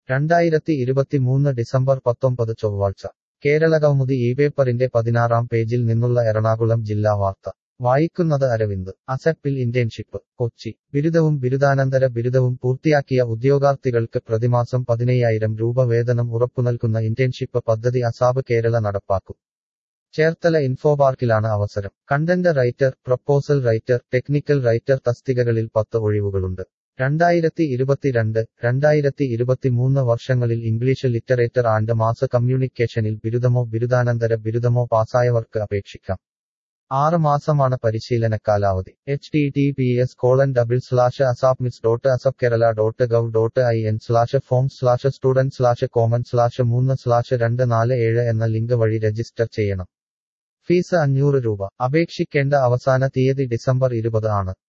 രണ്ടായിരത്തി ഇരുപത്തിമൂന്ന് ഡിസംബർ പത്തൊമ്പത് ചൊവ്വാഴ്ച കേരളകൗമുദി ഈ പേപ്പറിന്റെ പതിനാറാം പേജിൽ നിന്നുള്ള എറണാകുളം ജില്ലാ വാർത്ത വായിക്കുന്നത് അരവിന്ദ് അസപ്പിൽ ഇന്റേൺഷിപ്പ് കൊച്ചി ബിരുദവും ബിരുദാനന്തര ബിരുദവും പൂർത്തിയാക്കിയ ഉദ്യോഗാർത്ഥികൾക്ക് പ്രതിമാസം പതിനയ്യായിരം രൂപ വേതനം ഉറപ്പുനൽകുന്ന ഇന്റേൺഷിപ്പ് പദ്ധതി അസാബ് കേരള നടപ്പാക്കും ചേർത്തല ഇൻഫോപാർക്കിലാണ് അവസരം content writer proposal writer technical writer തസ്തികകളിൽ പത്ത് ഒഴിവുകളുണ്ട് രണ്ടായിരത്തി ഇരുപത്തിരണ്ട് രണ്ടായിരത്തി ഇരുപത്തിമൂന്ന് വർഷങ്ങളിൽ ഇംഗ്ലീഷ് ലിറ്ററേച്ചർ ആൻഡ് മാസ് കമ്മ്യൂണിക്കേഷനിൽ ബിരുദമോ ബിരുദാനന്തര ബിരുദമോ പാസ്സായവർക്ക് അപേക്ഷിക്കാം ആറ് മാസമാണ് പരിശീലന കാലാവധി H T T P S colon double slash asapmis dot asap Kerala dot gov dot I N slash form slash student slash common slash മൂന്ന് സ്ലാഷ് രണ്ട് നാല് ഏഴ് എന്ന ലിങ്ക് വഴി രജിസ്റ്റർ ചെയ്യണം ഫീസ് അഞ്ഞൂറ് രൂപ അപേക്ഷിക്കേണ്ട അവസാന തീയതി ഡിസംബർ ഇരുപത് ആണ്